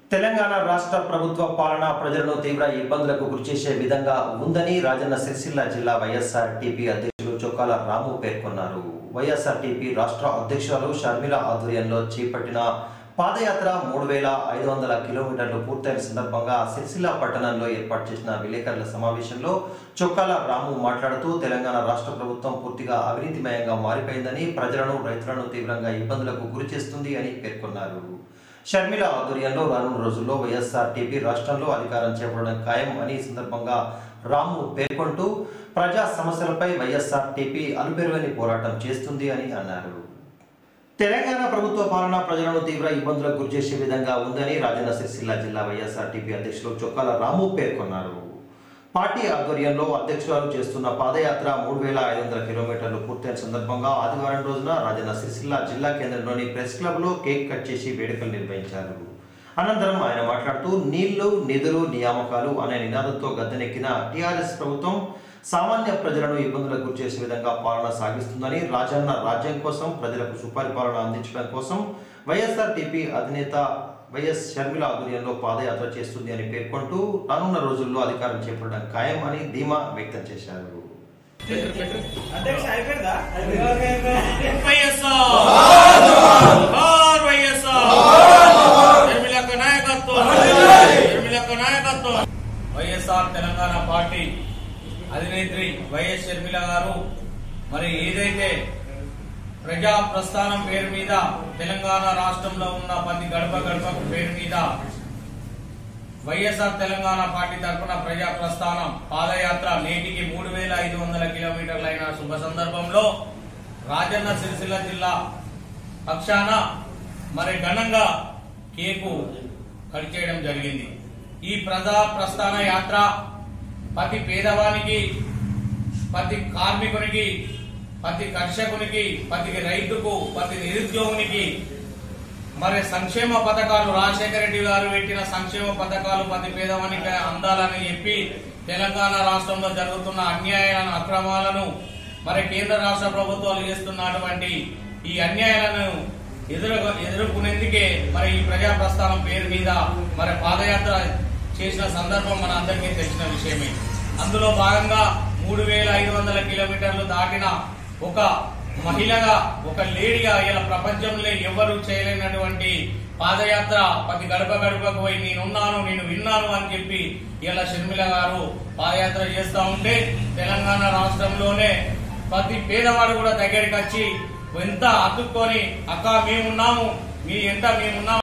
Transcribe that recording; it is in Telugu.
తెలంగాణ రాష్ట్ర ప్రభుత్వ పాలన ప్రజలను తీవ్ర ఇబ్బందులకు గురిచేసే విధంగా ఉందని రాజన్న సిరిసిల్ల జిల్లా వైఎస్ఆర్ టీపీ అధ్యక్షులు చొక్కాల రాము పేర్కొన్నారు వైఎస్ఆర్ టీపీ రాష్ట్ర అధ్యక్షురాలు షర్మిల ఆధ్వర్యంలో చేపట్టిన పాదయాత్ర మూడు వేల ఐదు వందల కిలోమీటర్లు పూర్తయిన సందర్భంగా సిరిసిల్ల పట్టణంలో ఏర్పాటు చేసిన విలేకరుల సమావేశంలో చొక్కాల రాము మాట్లాడుతూ తెలంగాణ రాష్ట్ర ప్రభుత్వం పూర్తిగా అవినీతిమయంగా మారిపోయిందని ప్రజలను రైతులను తీవ్రంగా ఇబ్బందులకు గురిచేస్తుంది అని పేర్కొన్నారు షర్మిల ఆధ్వర్యంలో రానున్న రోజుల్లో వైఎస్ఆర్ టీపీ రాష్ట్రంలో అధికారం చేపట్టడం ఖాయం అని ఈ సందర్భంగా రాము పేర్కొంటూ ప్రజా సమస్యలపై వైఎస్ఆర్ టీపీ అలుపెరుగని పోరాటం చేస్తుంది అని అన్నారు తెలంగాణ ప్రభుత్వ పాలన ప్రజలను తీవ్ర ఇబ్బందులకు గురిచేసే విధంగా ఉందని రాజన్న సిరిసిల్ల జిల్లా వైఎస్ఆర్ టీపీ అధ్యక్షులు చొక్కాల రాము పేర్కొన్నారు పార్టీ ఆధ్వర్యంలో అధ్యక్షురాలు చేస్తున్న పాదయాత్ర మూడు వేల ఐదు వందల కిలోమీటర్లు పూర్తయిన సందర్భంగా ఆదివారం రోజున రాజన్న సిరిసిల్ల జిల్లా కేంద్రంలోని ప్రెస్ క్లబ్లో కేక్ కట్ చేసి వేడుకలు నిర్వహించారు అనంతరం ఆయన మాట్లాడుతూ నీళ్లు నిధులు నియామకాలు అనే నినాదంతో గద్దెనెక్కిన టీఆర్ఎస్ ప్రభుత్వం సామాన్య ప్రజలను ఇబ్బందులకు గురిచేసే విధంగా పాలన సాగిస్తుందని రాజన్న రాజ్యం కోసం ప్రజలకు సుపరిపాలన అందించడం కోసం వైఎస్ఆర్ టీపీ అధినేత వైఎస్ షర్మిల ఆధ్వర్యంలో పాదయాత్ర చేస్తుంది అని పేర్కొంటూ రానున్న రోజుల్లో అధికారం చేపట్టడం ఖాయం అని ధీమా వ్యక్తం చేశారు అధ్యక్ష అయిపోయిందా వైఎస్ఆర్ జోహార్ వైఎస్ఆర్ షర్మిలక్క నాయకత్వం షర్మిలక్క నాయకత్వం వైఎస్ఆర్ తెలంగాణ పార్టీ అధినేత్రి వైఎస్ షర్మిల గారు మరి ఏదైతే ప్రజా ప్రస్థానం పేరు మీద తెలంగాణ రాష్ట్రంలో ఉన్న ప్రతి గడప గడపకు పేరు మీద వైఎస్ఆర్ తెలంగాణ పార్టీ తరఫున ప్రజా ప్రస్థానం పాదయాత్ర నేటికి మూడు వేల ఐదు వందల కిలోమీటర్లైన శుభ సందర్భంలో రాజన్న సిరిసిల్ల జిల్లా పక్షాన మరి ఘనంగా కేకు కట్ చేయడం జరిగింది ఈ ప్రజా ప్రస్థాన యాత్ర ప్రతి పేదవానికి ప్రతి కార్మికునికి ప్రతి కర్షకునికి ప్రతి రైతుకు ప్రతి నిరుద్యోగునికి మరి సంక్షేమ పథకాలు రాజశేఖర రెడ్డి గారు పెట్టిన సంక్షేమ పథకాలు ప్రతి పేదవానికి అందాలని చెప్పి తెలంగాణ రాష్ట్రంలో జరుగుతున్న అన్యాయాలను అక్రమాలను మరి కేంద్ర రాష్ట్ర ప్రభుత్వాలు చేస్తున్నటువంటి ఈ అన్యాయాలను ఎదురు ఎదుర్కొనేందుకే మరి ఈ ప్రజా ప్రస్థానం పేరు మీద మరి పాదయాత్ర చేసిన సందర్భం మన అందరికీ తెలిసిన విషయమే అందులో భాగంగా మూడు వేల ఐదు వందల కిలోమీటర్లు దాటిన ఒక మహిళగా ఒక లేడీగా ఇలా ప్రపంచంలో ఎవరు చేయలేనటువంటి పాదయాత్ర ప్రతి గడప గడపకు పోయి నేనున్నాను నేను విన్నాను అని చెప్పి ఇలా షర్మిల గారు పాదయాత్ర చేస్తా ఉంటే తెలంగాణ రాష్ట్రంలోనే ప్రతి పేదవాడు కూడా దగ్గరికి వచ్చి ఎంత అతుక్కొని అక్క మేమున్నాము మీ ఎంత మేమున్నాము